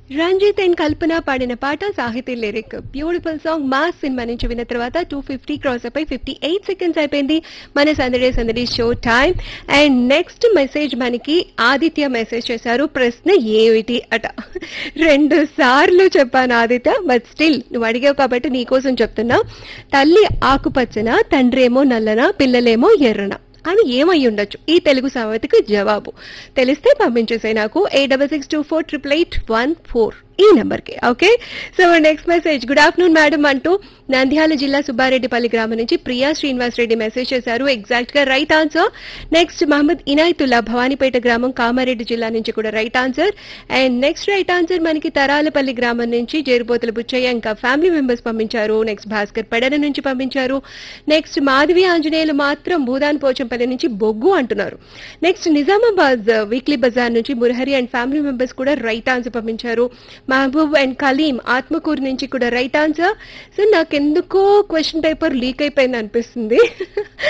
Ranjith and కల్పన పాడిన పాట Sahithi lyric beautiful song Mass cinema నుంచి విన్న తర్వాత టూ ఫిఫ్టీ క్రాస్ అయిపోయి ఫిఫ్టీ ఎయిట్ సెకండ్స్ అయిపోయింది మన సందడే సందడి show time and next message మనకి ఆదిత్య మెసేజ్ చేశారు ప్రశ్న ఏమిటి అట రెండు సార్లు చెప్పాను ఆదిత్య బట్ స్టిల్ నువ్వు అడిగావు కాబట్టి నీకోసం చెప్తున్నా తల్లి ఆకుపచ్చన తండ్రేమో నల్లన పిల్లలేమో ఎర్రన అని ఏమై ఉండొచ్చు ఈ తెలుగు సామెతకు జవాబు తెలిస్తే పంపించేసాయి నాకు eight double six two four triple eight one four ఈ నెంబర్కి okay so next message good afternoon madam అంటూ నంద్యాల జిల్లా సుబ్బారెడ్డిపల్లి గ్రామం నుంచి ప్రియా శ్రీనివాస్ రెడ్డి మెసేజ్ చేశారు ఎగ్జాక్ట్ గా right answer next Mohammed Inayatullah Bhavanipet గ్రామం కామారెడ్డి జిల్లా నుంచి కూడా right answer and next right answer మనకి తరాలపల్లి గ్రామం నుంచి జేరుపోతుల బుచ్చయ్య ఇంకా ఫ్యామిలీ మెంబర్స్ పంపించారు నెక్స్ట్ భాస్కర్ పెడన నుంచి పంపించారు నెక్స్ట్ మాధవి ఆంజనేయులు మాత్రం భూదాన్ పోచంపల్లి నుంచి బొగ్గు అంటున్నారు నెక్స్ట్ నిజామాబాద్ వీక్లీ బజార్ నుంచి మురహరి అండ్ ఫ్యామిలీ మెంబర్స్ కూడా రైట్ ఆన్సర్ పంపించారు మహబూబ్ అండ్ కలీం ఆత్మకూరు నుంచి కూడా రైట్ ఆన్సర్ సో నాకెందుకో క్వశ్చన్ పేపర్ లీక్ అయిపోయింది అనిపిస్తుంది